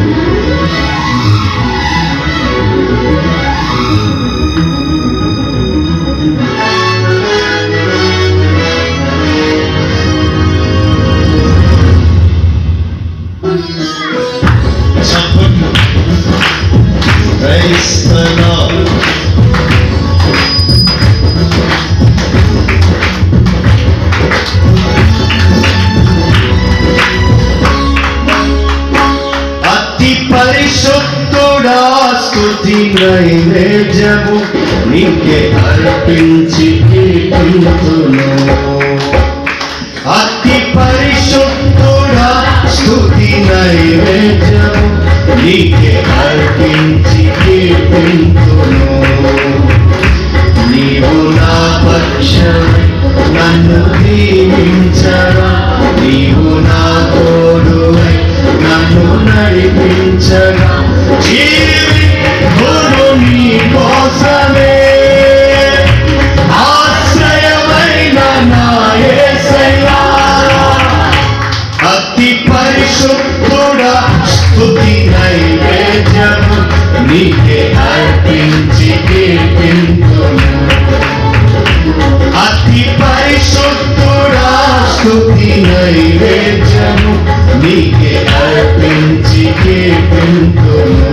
చప్పట్లు Praise the Lord. అతి పరిశుద్ధుడా స్తుతి నైవేద్యము నీకే అర్పించి కీర్తింతును అతి పరిశుద్ధుడా స్తుతి నైవేద్యము నీకే అర్పించి కీర్తింతును నీవు నా పక్షం నన్ను దీవించగా నీవు నా తోడువై నన్ను నడిపించగా జీవితుడు నీ కోసమే ఆశ్రయమైన నా యేసయ్యా అతి పరిశుద్ధుడా స్తుతి నైవేద్యము నీకే అర్పించి కీర్తింతును అతి పరిశుద్ధుడా స్తుతి నైవేద్యము నీకే అర్పించి కీర్తింతును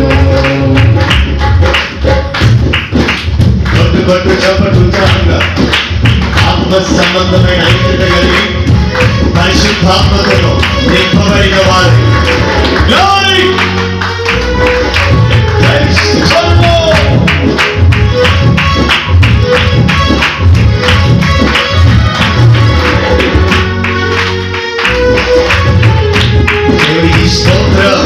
కొట్టు కొట్టు చప్పట్లు ఉత్సాహంగా ఆత్మ సంబంధమైన ఐక్యత కలిగి పరిశుద్ధాత్మతో నింపబడిన వారు Glory! Praise the Lord! దేవునికి స్తోత్రం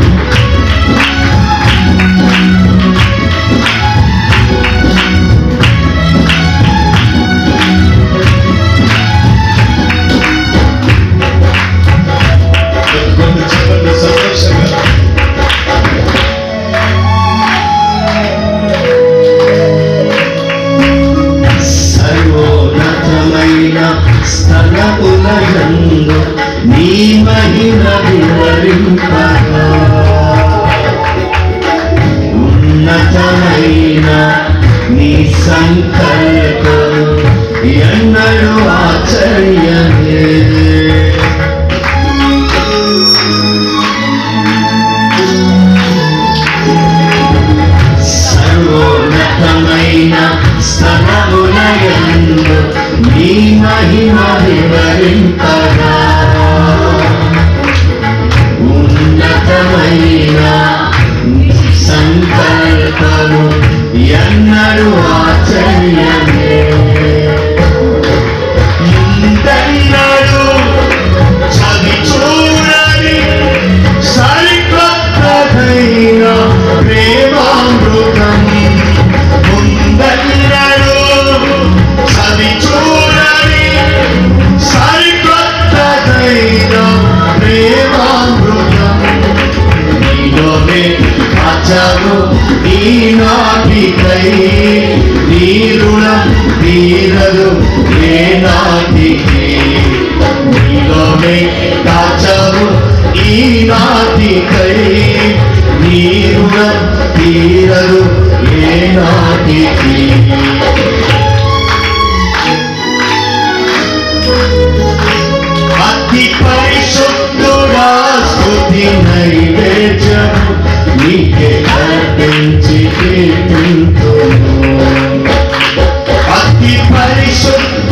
కొన్ని చెప్పండి సంతోషంగా సర్వోన్నతమైన స్థలములందు నీ మహిమ వివరింపగా ఉన్నతమైన నీ సంకల్పం ఎన్నడూ ఆచర్యమే సర్వోన్నతమైన స్థలములయందు నీ మహిమ వివరింపగా ఉన్నతమైన నీ సంకల్పము ఎన్నడూ ఆచర్యమే ఇందన్నడు చవి చూడని సరికొత్తదైన ప్రేమామృతం ముందన్నడు చవి చూడని సరికొత్తదైన ప్రేమామృతం నీలోనే కాచావు ఈనాటికై నీ రుణం తీరదు ఏ నాటికి నీలోనే కాచావు ఈనాటికై నీ రుణం తీరదు ఏ నాటికి అతి పరిశుద్ధుడా స్తుతి నైవేద్యము నీకే అర్పించి కీర్తింతును అతి పరిశుద్ధ